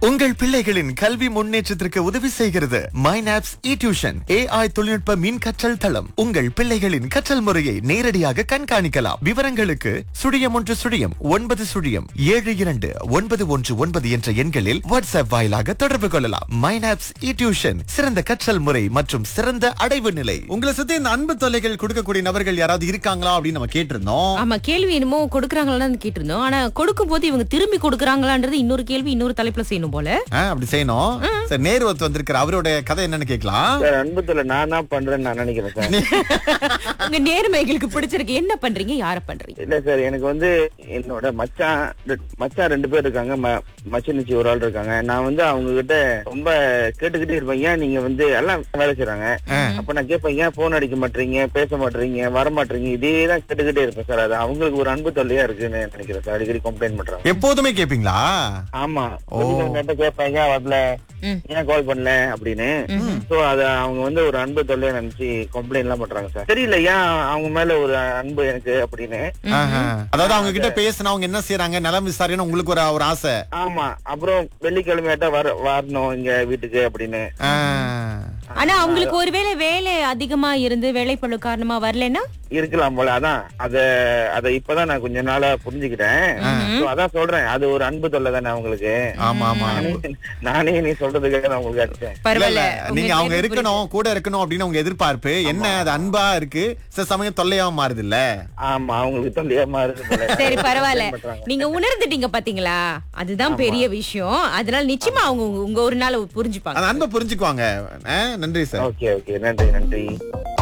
உங்கள் பிள்ளைகளின் கல்வி முன்னேற்றத்திற்கு உதவி செய்கிறது மைனாப்ஸ் இ டியூஷன் ஏஐ தொழில்நுட்ப மின் கற்றல் தளம் உங்கள் பிள்ளைகளின் கற்றல் முறையை நேரடியாக கண்காணிக்கலாம் விவரங்களுக்கு சுழியம் ஒன்று சுழியம் ஒன்பது சுழியம் ஏழு இரண்டு ஒன்பது ஒன்று ஒன்பது என்ற எண்களில் வாட்ஸ்அப் வாயிலாக தொடர்பு கொள்ளலாம் மைனாப்ஸ் இ டியூஷன் சிறந்த கற்றல் முறை மற்றும் சிறந்த அடைவு நிலை உங்களை சுத்தி இந்த அன்பு தொல்லைகள் கொடுக்கக்கூடிய நபர்கள் யாராவது இருக்காங்களா அப்படின்னு நம்ம கேட்டிருந்தோம் ஆமா கேள்வி என்னமோ கொடுக்கறாங்களான்னு கேட்டிருந்தோம் ஆனா கொடுக்கும் போது இவங்க திரும்பி கொடுக்கறாங்களான்றது இன்னொரு கேள்வி இன்னொரு தலைப்புல செய்யணும் போல ஆ, அப்படி செய்யணும் சரி நேரு ஒருத்தர் வந்திருக்கிற அவரோட கதை என்னன்னு கேட்கலாம் சார் அன்புத்துல நான் தான் பண்றேன்னு நான் நினைக்கிறேன் சார் உங்க நேர்மைகளுக்கு பிடிச்சிருக்கு என்ன பண்றீங்க யார பண்றீங்க இல்ல சார் எனக்கு வந்து என்னோட மச்சான் ரெ- மச்சான் ரெண்டு பேர் இருக்காங்க ம- மச்சினிச்சி ஒரு ஆள் இருக்காங்க நான் வந்து அவங்க கிட்ட ரொம்ப கேட்டுக்கிட்டே இருப்பேன் ஏன் நீங்க வந்து எல்லாம் வேலை செய்றாங்க அப்ப நான் கேட்பேன் ஏன் போன் அடிக்க மாட்டீங்க பேச மாட்டீங்க வர மாட்டீங்க இதே தான் கேட்டுக்கிட்டே இருப்பேன் சார் அது அவங்களுக்கு ஒரு அன்பு தொல்லையா இருக்குன்னு நினைக்கிறேன் சார் அடிக்கடி கம்ப்ளைண்ட் பண்றாங்க எப்போதுமே கேப்பீங்களா ஆமா கிட்ட கேட்பேன் ஏன் வரல ம். ஏன் கால் பண்ணல அப்படின்னு சோ அத அவங்க வந்து ஒரு அன்பு தொல்லையா நினைச்சு கம்ப்ளைண்ட் எல்லாம் பண்றாங்க சார் தெரியல ஏன் அவங்க மேல ஒரு அன்பு எனக்கு அப்படின்னு ஆஹா. அதாவது அவங்க கிட்ட பேசினா அவங்க என்ன செய்யறாங்க நலம் விசாரிக்கணும் உங்களுக்கு ஒரு ஒரு ஆசை ஆமா அப்புறம் வெள்ளிக்கிழமையாட்டா வர வரணும் இங்க வீட்டுக்கு அப்படின்னு ஆ. ஆனா அவங்களுக்கு ஒருவேளை வேலை அதிகமா இருந்து வேலைப்பழு காரணமா வரலன்னா இருக்கலாம் போல அதான் அத அத இப்பதான் நான் கொஞ்ச நாளா புரிஞ்சுக்கிட்டேன் So, அதான் சொல்றேன் அது ஒரு அன்பு தொல்லை தானே அவங்களுக்கு ஆமா ஆமா நானே- நானே நீ சொல்றதுக்காக நான் உங்களுக்கு அடிச்சேன் இல்ல, பரவாயில்ல இல்ல. நீங்க அவங்க இருக்கணும் கூட இருக்கணும் அப்படின்னு உங்க எதிர்பார்ப்பு என்ன அது அன்பா இருக்கு சில சமயம் தொல்லையாவும் மாறுது இல்ல ஆமா அவங்களுக்கு தொல்லையா மாறுது போல. சரி பரவாயில்ல பண்றாங்க. நீங்க உணர்ந்துட்டீங்க பாத்தீங்களா அதுதான் பெரிய விஷயம் அதனால நிச்சயமா அவங்க உங்க- உங்க ஒரு நாள் புரிஞ்சுப்பாங்க அந்த அன்பை புரிஞ்சுக்குவாங்க ஆ, நன்றி சார் ஓகே ஓகே நன்றி நன்றி